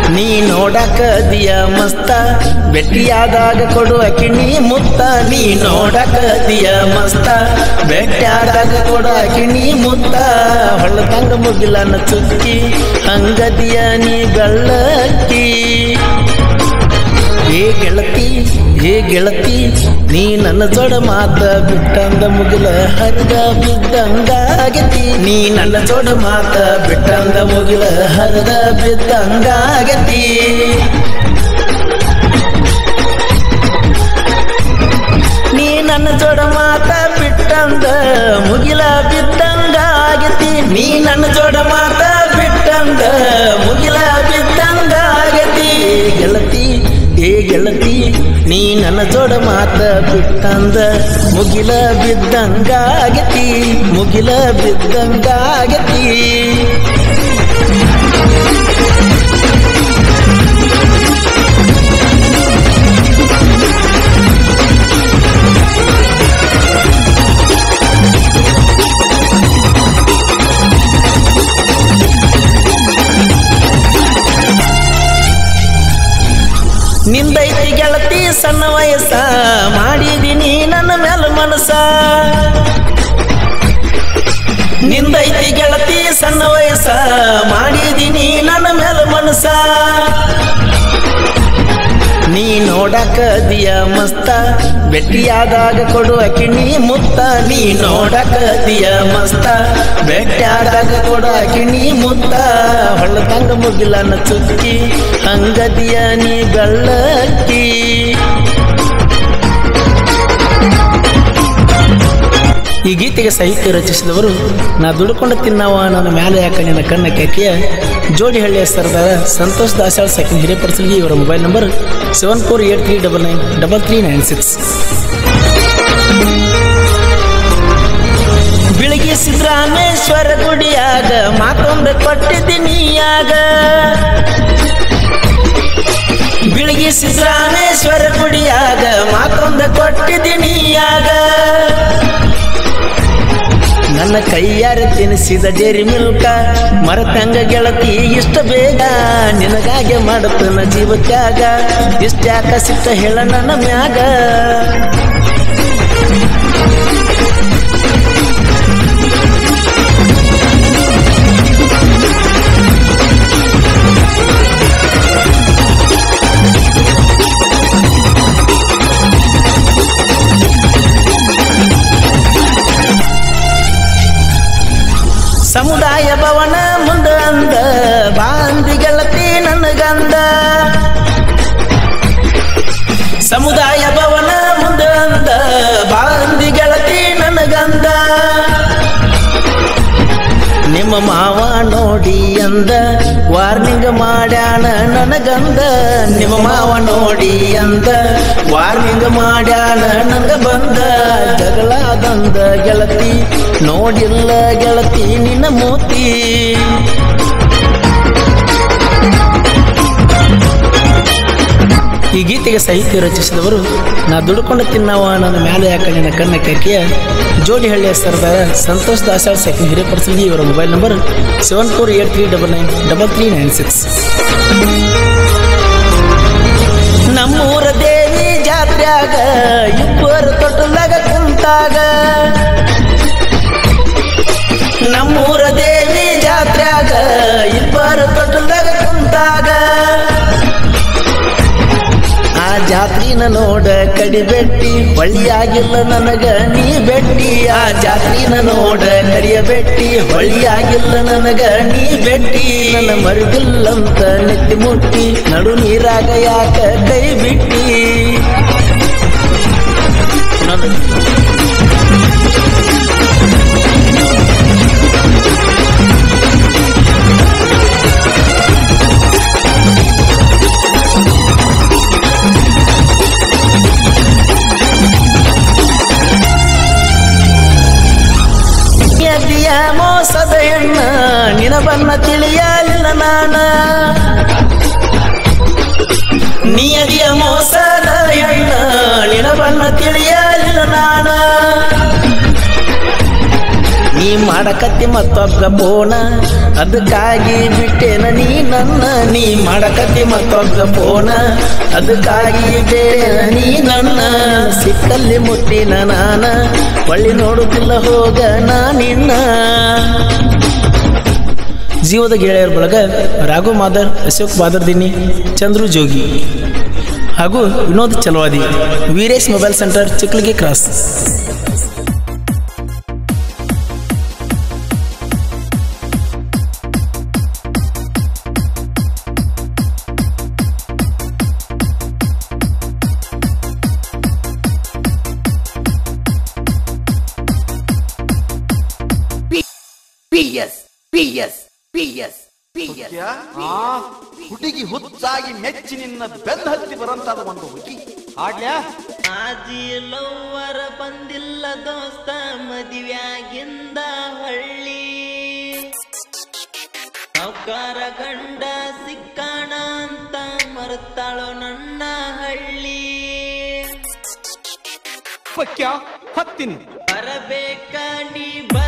ನೀ ನೋಡಕ ದಿಯ ಮಸ್ತ ಭೇಟಿಯಾದಾಗ ಕೊಡುವ ಕಿಣಿ ಮುತ್ತ ನೀ ನೋಡಕ ದಿಯ ಮಸ್ತ ಭೇಟಿಯಾದಾಗ ಕೊಡುವ ಕಿಣಿ ಮುತ್ತ ಹೊಳ್ಳದಂಗ ಮುಗಿಲನ ಚುಕ್ಕಿ ಹಂಗದಿಯ ನೀ ಬೆಳ್ಳಕ್ಕಿ ಏ ಗೆಳತಿ ಏ ಗೆಳತಿ ನೀ ನನ್ನ ಜೋಡ ಮಾತ ಬಿಟ್ಟಂದ ಮುಗಿಲ ಹರಿದ ಬಿದ್ದಂಗಾಗತಿ ನೀ ನನ್ನ ಜೋಡ ಮಾತ ಬಿಟ್ಟಂದ ಮುಗಿಲ ಹರಿದ ಬಿದ್ದಂಗಾಗತಿ ನೀ ನನ್ನ ಜೋಡ ಮಾತ ಬಿಟ್ಟಂದ ಮುಗಿಲ ಬಿದ್ದಂಗಾಗತಿ ನೀ ನನ್ನ ಜೋಡ ಮಾತ ಬಿಟ್ಟಂದ ಮುಗಿಲ ಬಿದ್ದಂಗಾಗತಿ ಗೆಳತಿ ಏ ಗೆಳತಿ ನೀ ನನ್ನ ಜೋಡ ಮಾತ ಬಿಟ್ಟಂದ ಮುಗಿಲ ಬಿದ್ದಂಗಾಗತಿ ಮುಗಿಲ ಬಿದ್ದಂಗಾಗತಿ ನಿಂದೈತಿ ಗೆಳತಿ ಸಣ್ಣ ವಯಸ್ಸ ಮಾಡಿದೀನಿ ನನ್ನ ಮೇಲ ಮನಸ ನಿಂದೈತಿ ಗೆಳತಿ ಸಣ್ಣ ವಯಸ್ಸ ಮಾಡಿದೀನಿ ನನ್ನ ಮೇಲ ಮನಸ ನೀ ನೋಡಕ ದಿಯ ಮಸ್ತ ಭೇಟಿಯಾದಾಗ ಕೊಡುವ ಕಿಣಿ ಮುತ್ತ ನೀ ನೋಡಕ ದಿಯ ಮಸ್ತ ಭೇಟಿಯಾದಾಗ ಕೊಡುವ ಕಿಣಿ ಮುತ್ತ ಹೊಳ್ಳದಂಗ ಮುಗಿಲನ ಚುಕ್ಕಿ ಹಂಗದಿಯ ನೀ ಬೆಳ್ಳಕ್ಕಿ ಈ ಗೀತೆಗೆ ಸಾಹಿತ್ಯ ರಚಿಸಿದವರು ನಾ ದುಡ್ಕೊಂಡು ತಿನ್ನವ ನನ್ನ ಮ್ಯಾಲೆ ಯಾಕ ನಿನ್ನ ಕಣ್ಣ ಕೆಕೆಯ ಜೋಡಿಹಳ್ಳಿಯ ಸರ್ದಾರ ಸಂತೋಷ್ ದಾಸಾಳ್ ಸೆಕೆಂಡ್ ಹಿರೇಪರ್ಸಲ್ಗಿ ಇವರ mobile number seven four eight three double nine double three nine six ಬೆಳಗ್ಗೆ ಸಿದ್ದರಾಮೇಶ್ವರ ಗುಡಿಯಾಗ ಮಾತೊಂದು ಕೊಟ್ಟಿದ್ದೀನಿಯಾಗ ಬೆಳಗ್ಗೆ ಸಿದ್ದರಾಮೇಶ್ವರ ಗುಡಿಯಾಗ ಮಾತೊಂದು ಕೊಟ್ಟಿದ್ದೀನಿಯಾಗ ನನ್ನ ಕೈಯಾರ ತಿನಿಸಿದ ಡೇರಿ ಮಿಲ್ಕ ಮರತಂಗ ಗೆಳತಿ ಇಷ್ಟ ಬೇಗ ನಿನಗಾಗೆ ಮಾಡುತ್ತನ ಜೀವಕ್ಕಾಗ ಇಷ್ಟ್ಯಾಕ ಸಿಟ್ಟ ಹೇಳ ನನ್ನ ಮ್ಯಾಗ ಸಮುದಾಯ ಭವನ ಮುಂದ ಅಂದ ಬಾಂದಿ ಗೆಳತಿ ನನಗಂದ ಸಮುದಾಯ ಭವನ ಮುಂದ ಅಂದ ಬಾಂದಿ ಗೆಳತಿ ನನಗಂದ ನಿಮ್ಮ ಮಾವ ನೋಡಿ ಅಂದ ವಾರ್ನಿಂಗ್ ಮಾಡ್ಯಾಣ ನನಗಂದ ನಿಮ್ಮ ಮಾವ ನೋಡಿ ಅಂದ ವಾರ್ನಿಂಗ್ ಮಾಡ್ಯಾಣ ನನಗ ಬಂದ ಜಗಳದಂದ ಗೆಳತಿ ನೋಡಿಲ್ಲ ಗೆಳತಿ ನಿನ್ನ ಮೂತಿ ಈ ಗೀತೆಗೆ ಸಾಹಿತ್ಯ ರಚಿಸಿದವರು ನಾ ದುಡ್ಕೊಂಡು ತಿನ್ನವ ನನ್ನ ಮ್ಯಾಲೆ ಯಾಕ ನಿನ್ನ ಕಣ್ಣ ಕೆಕೆಯ ಜೋಡಿಹಳ್ಳಿಯ ಸರ್ದಾರ ಸಂತೋಷ್ ದಾಸಾಳ್ ಸೆಕೆಂಡ್ ಹಿರೇಪರ್ಸಲ್ಗಿ ಇವರ mobile number seven four eight three double nine double three nine six ನಮ್ಮೂರ ದೇವಿ ಜಾತ್ರ್ಯಾಗ ಇಬ್ಬರು ತೊಟ್ಟಲಾಗ ಕುಂತಾಗ ನಮ್ಮೂರ ದೇವಿ ಜಾತ್ರ್ಯಾಗ ಇಬ್ಬರು ತೊಟ್ಟಲಾಗ ಕುಂತಾಗ ಆ ಜಾತ್ರಿನ ನೋಡ ಕಡಿಬೆಟ್ಟಿ ಹೊಳಿಯಾಗಿಲ್ಲ ನನಗ ನೀ ಬೆಟ್ಟಿ ಆ ಜಾತ್ರಿನ ನೋಡ ಕಡಿಯಬೆಟ್ಟಿ ಹೊಳಿಯಾಗಿಲ್ಲ ನನಗ ನೀ ಬೆಟ್ಟಿ ನನ್ನ ಮರುಗಿಲ್ಲಂತ ನೆತ್ತಿ ಮುಟ್ಟಿ ನಡು ನೀರಾಗ ಯಾಕ ಕೈ ಬಿಟ್ಟಿ ನನ್ನ ಎದ್ದಿಯ ಮೋಸದ ಹೆಣ್ಣ ನಿನ ಬನ್ನ ತಿಳಿಯಲಿಲ್ಲ ನಾನ ನಿಯದಿಯ ಮೋಸದ ಹೆಣ್ಣ ನಿನ ಬನ್ನ ತಿಳಿಯಲಿಲ್ಲ ನಾನ ನೀ ಮಾಡಕತ್ತಿ ಮತ್ತೊಬ್ಬ ಫೋನ ಅದಕ್ಕಾಗಿ ಬಿಟ್ಟೇನ ನೀ ನನ್ನ ನೀ ಮಾಡಕತ್ತಿ ಮತ್ತೊಬ್ಬ ಫೋನ ಅದಕ್ಕಾಗಿ ಬೇರೆ ನೀ ನನ್ನ ಸಿಕ್ಕಲ್ಲಿ ಮುಟ್ಟಿನ ನಾನ ಒಳ್ಳಿ ನೋಡುತ್ತಿಲ್ಲ ಹೋಗ ನಾ ನಿನ್ನ ಜೀವದ ಗೆಳೆಯರ ಬಳಗ ರಾಘು ಮಾದರ್ ಅಶೋಕ್ ಬಾದರ್ದಿನಿ ಚಂದ್ರು ಜೋಗಿ ಹಾಗೂ ವಿನೋದ್ ಚಲವಾದಿ ವೀರೇಶ್ ಮೊಬೈಲ್ ಸೆಂಟರ್ ಚಿಕ್ಲಿಗೆ cross PS PS PS PS ಆ ಹುಡುಗಿ ಹುಚ್ಚಾಗಿ ಮೆಚ್ಚಿ ನಿನ್ನ ಬೆನ್ನ ಹತ್ತಿ ಬರಂತಾದ ಒಂದು ಹುಡುಗಿ ಹಾಡ್ಲ್ಯಾ ಆಜಿ ಲವ್ವರ ಬಂದಿಲ್ಲ ದೋಸ್ತ ಮದುವ್ಯಾಗಿಂದ ಹಳ್ಳಿ ಸಾವ್ಕಾರ ಗಂಡ ಸಿಕ್ಕಾಣ ಅಂತ ಮರ್ತಾಳೋ ನನ್ನ ಹಳ್ಳಿ ಪಕ್ಯ ಹತ್ತಿನಿ ಬರಬೇಕ ನೀ